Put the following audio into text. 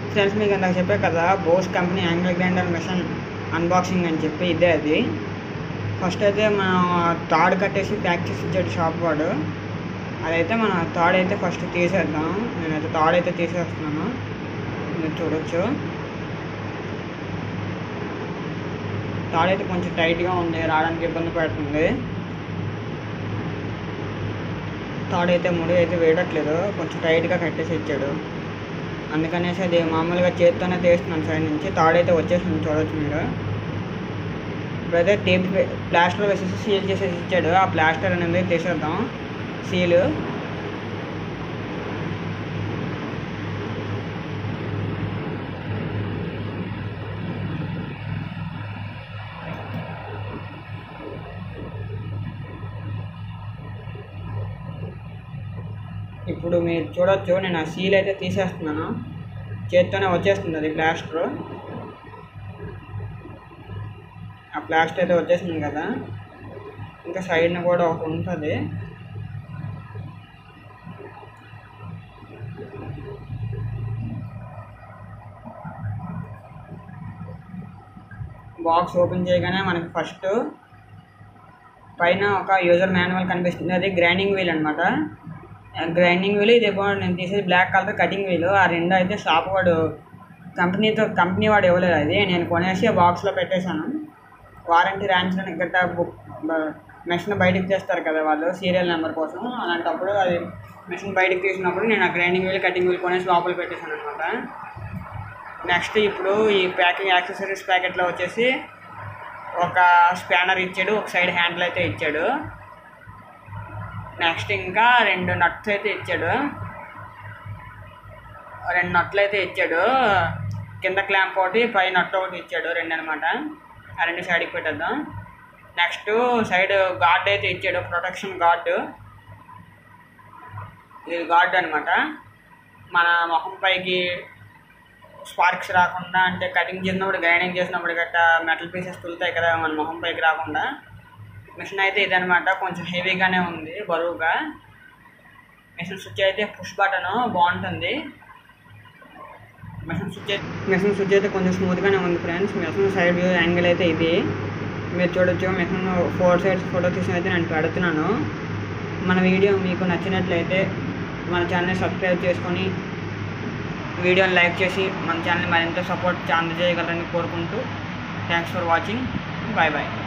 friends మీకు ఇందాక చెప్పే కదా Bosch company angle grinder machine unboxing అని చెప్పి ఇదే అది ఫస్ట్ అయితే మనం తాడు కట్టేసి ప్యాక్ చేసి ఇచ్చాడు షాప్ వాడు అదైతే మన తాడు అయితే ఫస్ట్ తీసేద్దాం నేనైతే తాడు అయితే తీసేస్తున్నాను మీరు చూడొచ్చు తాడు అయితే కొంచెం టైట్గా ఉంది రావడానికి ఇబ్బంది పడుతుంది తాడు అయితే ముడి అయితే వేయట్లేదు కొంచెం టైట్గా కట్టేసి ఇచ్చాడు అందుకనేసి అది మామూలుగా చేత్తోనే తీస్తున్నాను సైడ్ నుంచి తాడైతే వచ్చేసింది చూడొచ్చు మీరు ఇప్పుడైతే టేప్ ప్లాస్టర్ వేసేసి సీల్ చేసేసి ఇచ్చాడు ఆ ప్లాస్టర్ అనేది తీసేద్దాం సీలు ఇప్పుడు మీరు చూడొచ్చు నేను ఆ సీల్ అయితే తీసేస్తున్నాను చేత్తోనే వచ్చేస్తుంది అది ప్లాస్టర్ ఆ ప్లాస్టర్ అయితే వచ్చేసింది కదా ఇంకా సైడ్న కూడా ఒకటి ఉంటుంది బాక్స్ ఓపెన్ చేయగానే మనకి ఫస్ట్ పైన ఒక యూజర్ మాన్యువల్ కనిపిస్తుంది అది గ్రైండింగ్ వీల్ అనమాట గ్రైండింగ్ వీల్ ఇది కూడా నేను తీసేది బ్లాక్ కలర్ కటింగ్ వీల్ ఆ రెండు అయితే షాప్ వాడు కంపెనీతో కంపెనీ వాడు ఇవ్వలేదు అది నేను కొనేసి ఆ బాక్స్లో పెట్టేశాను వారంటీ ర్యాన్షన్ గట్ట బుక్ మెషిన్ బయటకు తీస్తారు కదా వాళ్ళు సీరియల్ నెంబర్ కోసం అలాంటప్పుడు అది మెషిన్ బయటకు తీసినప్పుడు నేను ఆ గ్రైండింగ్ వీల్ కటింగ్ వీల్ కొనేసి లోపల పెట్టేశాను అనమాట నెక్స్ట్ ఇప్పుడు ఈ ప్యాకింగ్ యాక్సెసరీస్ ప్యాకెట్లో వచ్చేసి ఒక స్పానర్ ఇచ్చాడు ఒక సైడ్ హ్యాండిల్ అయితే ఇచ్చాడు నెక్స్ట్ ఇంకా రెండు నట్స్ అయితే ఇచ్చాడు రెండు నట్లు అయితే ఇచ్చాడు కింద క్లాంప్ ఒకటి పై నట్ ఒకటి ఇచ్చాడు రెండు అనమాట ఆ రెండు సైడ్కి పెట్టేద్దాం నెక్స్ట్ సైడ్ గార్డ్ అయితే ఇచ్చాడు ప్రొటెక్షన్ గార్డు ఇది గార్డ్ అనమాట మన మొహం పైకి స్పార్క్స్ రాకుండా అంటే కటింగ్ చేసినప్పుడు గ్రైండింగ్ చేసినప్పుడు గట్ట మెటల్ పీసెస్ తులుతాయి కదా మన మొహం పైకి రాకుండా మిషన్ అయితే ఇదనమాట కొంచెం హెవీగానే ఉంది బరువుగా మిషన్ స్విచ్ అయితే పుష్ బటన్ బాగుంటుంది మిషన్ స్విచ్ అయితే మిషన్ స్విచ్ అయితే కొంచెం స్మూత్గానే ఉంది friends machine side view angle అయితే ఇది మీరు చూడొచ్చు మిషన్ ఫోర్ సైడ్స్ ఫోటో తీసిన అయితే నేను పెడుతున్నాను మన వీడియో మీకు నచ్చినట్లయితే మన ఛానల్ని సబ్స్క్రైబ్ చేసుకొని వీడియోని లైక్ చేసి మన ఛానల్ని మరింత సపోర్ట్ అందజేయగలరని కోరుకుంటూ thanks for watching bye bye